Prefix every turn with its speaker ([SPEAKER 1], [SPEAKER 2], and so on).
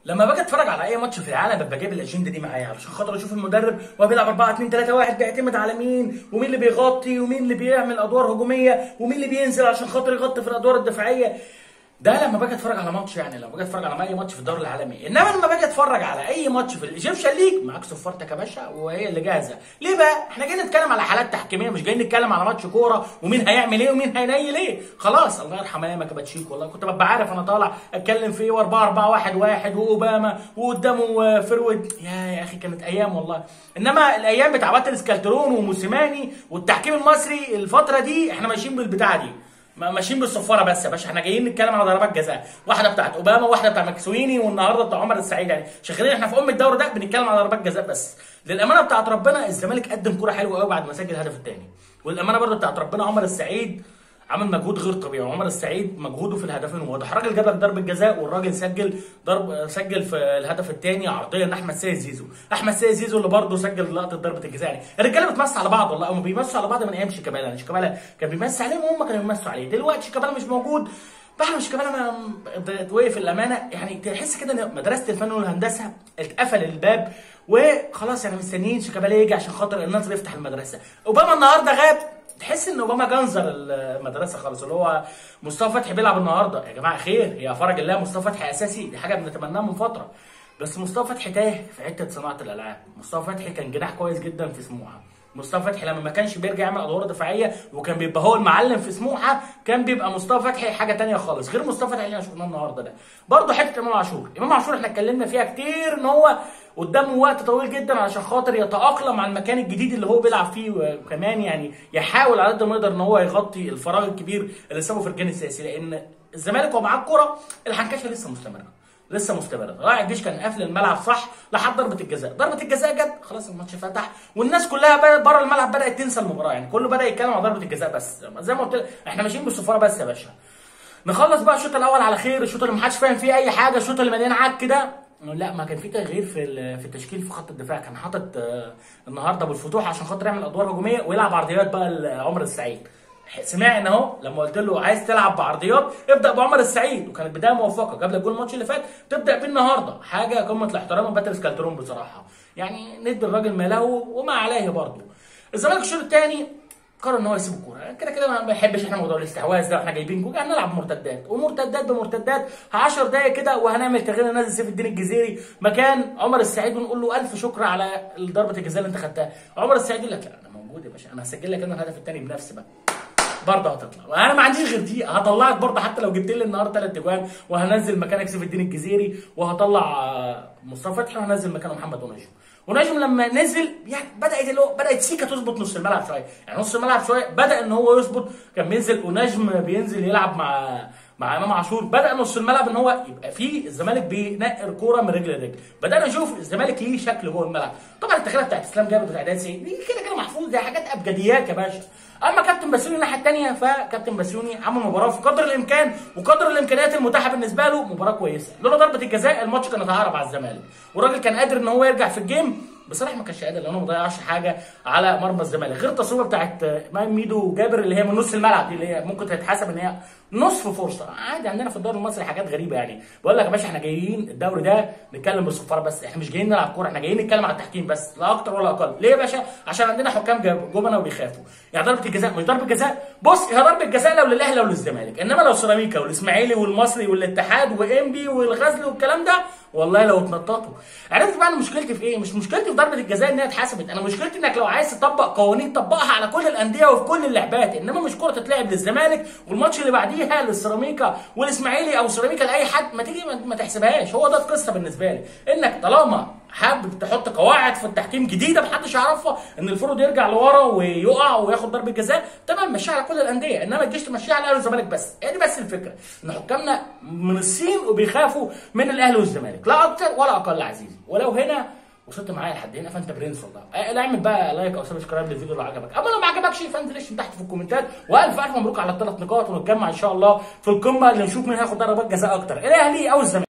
[SPEAKER 1] لما باجي اتفرج على اي ماتش في العالم ببقى جايب الاجنده دي معايا علشان خاطر اشوف المدرب وهو بيلعب 4 2 3 1 بيعتمد على مين ومين اللي بيغطي ومين اللي بيعمل ادوار هجوميه ومين اللي بينزل عشان خاطر يغطي في الادوار الدفاعيه ده لما باجي اتفرج على ماتش يعني لما باجي اتفرج على اي ماتش في الدوري العالمي انما لما باجي اتفرج على اي ماتش في الايجيبشن ليج معاك صفارتك يا باشا وهي اللي جاهزه ليه بقى احنا جايين نتكلم على حالات تحكيميه مش جايين نتكلم على ماتش كوره ومين هيعمل ايه ومين هينيل ايه خلاص الله يرحم ايامك يا باتشيك والله كنت ببقى عارف انا طالع اتكلم في ايه و4 4 1 1 واوباما وقدامه فرود يا يا اخي كانت ايام والله انما الايام بتاع باتريس كالترون وموسيماني والتحكيم المصري الفتره دي احنا ماشيين بالبتاعه دي ما- ماشيين بالصفاره بس يا باشا احنا جايين نتكلم على ضربات جزاء واحده بتاعت اوباما واحده بتاع مكسويني والنهارده بتاع عمر السعيد يعني شغالين احنا في ام الدوري ده بنتكلم على ضربات جزاء بس للامانه بتاعت ربنا الزمالك قدم كوره حلوه قوي بعد ما سجل الهدف الثاني والامانه برضه بتاعت ربنا عمر السعيد عمل مجهود غير طبيعي وعمر السعيد مجهوده في الهدفين واضح الراجل جاب لك ضربه جزاء والراجل سجل ضرب سجل في الهدف الثاني عرضيه لاحمد سيد زيزو احمد سيد زيزو اللي برضه سجل لقطه ضربه الجزاء يعني الرجاله بتمثل على بعض والله هم بيمثلوا على بعض من ايام شيكابالا يعني شيكابالا كان بيمثل عليهم وهم كانوا بيمثلوا عليه دلوقتي شيكابالا مش موجود بعد ما شيكابالا ما وقف الامانه يعني تحس كده ان مدرسه الفن والهندسه اتقفل الباب وخلاص يعني مستنيين شيكابالا يجي عشان خاطر الناس يفتح المدرسه اوباما النهارده غاب تحس ان اوباما جنزر المدرسه خالص اللي هو مصطفى فتحي بيلعب النهارده يا جماعه خير يا فرج الله مصطفى فتحي اساسي دي حاجه بنتمناها من فتره بس مصطفى فتحي تاه في حته صناعه الالعاب مصطفى فتحي كان جناح كويس جدا في سموحه مصطفى فتحي لما ما كانش بيرجع يعمل ادوار دفاعيه وكان بيبقى هو المعلم في سموحه كان بيبقى مصطفى فتحي حاجه تانية خالص غير مصطفى فتحي اللي احنا شفناه النهارده ده برضه حته امام عاشور امام عاشور احنا اتكلمنا فيها كتير ان هو قدامه وقت طويل جدا علشان خاطر يتاقلم على المكان الجديد اللي هو بيلعب فيه وكمان يعني يحاول على قد ما يقدر ان هو يغطي الفراغ الكبير اللي سابه في الجانب السياسي لان الزمالك ومعاه الكوره الحنكشه لسه مستمره لسه مستمره راعي الجيش كان قافل الملعب صح لحد ضربه الجزاء ضربه الجزاء جت خلاص الماتش فتح والناس كلها بره الملعب بدات تنسى المباراه يعني كله بدا يتكلم عن ضربه الجزاء بس زي ما قلت لك احنا ماشيين بالصفاره بس يا باشا نخلص بقى الشوط الاول على خير الشوط اللي محدش فاهم فيه اي حاجه الشوط اللي مليان عك كده لا ما كان في تغيير في ال- في التشكيل في خط الدفاع كان حاطط آه، النهارده ابو الفتوح عشان خاطر يعمل ادوار هجوميه ويلعب عرضيات بقى لعمر السعيد سمعنا اهو لما قلت له عايز تلعب بعرضيات ابدا بعمر السعيد وكانت بدايه موفقه جاب لك جول الماتش اللي فات تبدا بيه النهارده حاجه قمه الاحترام من باتريس كالترون بصراحه يعني ندي الراجل ما له وما عليه برضه الزمالك الشوط الثاني قرر ان هو يسيب الكوره كده كده ما بنحبش احنا موضوع الاستحواذ ده واحنا جايبين جول هنلعب مرتدات ومرتدات بمرتدات 10 دقايق كده وهنعمل تغيير نازل سيف الدين الجزيري مكان عمر السعيد ونقول له الف شكر على ضربه الجزاء اللي انت خدتها عمر السعيد يقول لك لا انا موجود يا باشا انا هسجل لك انا الهدف الثاني بنفسي بقى برضه هتطلع وانا ما عنديش غير دي هطلعك برضه حتى لو جبت لي النهارده ثلاث اجوان وهنزل مكانك سيف الدين الجزيري وهطلع آه، مصطفى فتحي وهنزل مكانه محمد ونجم ونجم لما نزل يعني بدات اللي هو بدات سيكا تظبط نص الملعب شويه يعني نص الملعب شويه بدا ان هو يظبط كان بينزل ونجم بينزل يلعب مع مع امام عاشور بدا نص الملعب ان هو يبقى فيه الزمالك بينقي الكوره من رجل لرجل بدانا نشوف الزمالك ليه شكل جوه الملعب طبعا التغييره بتاعت اسلام جابر بتاع عداد سعيد دي كده كده محفوظ دي حاجات ابجديات يا باشا اما كابتن بسيوني الناحيه الثانيه فكابتن بسيوني عمل مباراه في قدر الامكان وقدر الامكانيات المتاحه بالنسبه له مباراه كويسه لولا ضربه الجزاء الماتش كان اتعرب على الزمالك والراجل كان قادر ان هو يرجع في الجيم بصراحه ما كانش قادر لانه ما ضيعش حاجه على مرمى الزمالك غير التصويبه بتاعت امام ميدو وجابر اللي هي من نص الملعب دي اللي هي ممكن تتحسب ان هي نصف فرصه عادي عندنا في الدوري المصري حاجات غريبه يعني بقول لك يا باشا احنا جايين الدوري ده نتكلم بالصفاره بس احنا مش جايين نلعب كوره احنا جايين نتكلم على التحكيم بس لا اكتر ولا اقل ليه يا باشا عشان عندنا حكام جاب- جبنه وبيخافوا يعني ضربه الجزاء مش ضربه جزاء بص هي ضربه جزاء لو للاهلي او للزمالك انما لو سيراميكا والاسماعيلي والمصري والاتحاد وانبي والغزل والكلام ده والله لو اتنططوا عرفت بقى انا مشكلتي في ايه مش مشكلتي في ضربه الجزاء ان هي اتحسبت انا مشكلتي انك لو عايز تطبق قوانين طبقها على كل الانديه وفي كل اللعبات انما مش كره تتلعب للزمالك والماتش اللي بعديها للسيراميكا والاسماعيلي او سيراميكا لاي حد ما تيجي ما- ما تحسبهاش هو ده القصه بالنسبه لي انك طالما حابب تحط قواعد في التحكيم جديده محدش يعرفها ان الفرد يرجع لورا ويقع وياخد ضربه جزاء تمام مشيها على كل الانديه انما الجيش تمشيها على الاهلي والزمالك بس هي دي بس الفكره ان حكامنا من الصين وبيخافوا من الاهلي والزمالك لا اكتر ولا اقل عزيزي ولو هنا وصلت معايا لحد هنا فانت برنس والله آه، اعمل بقى لايك او سبسكرايب للفيديو لو عجبك اما لو ما عجبكش فانزل اشتم تحت في الكومنتات والف الف مبروك على الثلاث نقاط ونتجمع ان شاء الله في القمه اللي نشوف مين هياخد ضربات جزاء اكتر الاهلي او الزمالك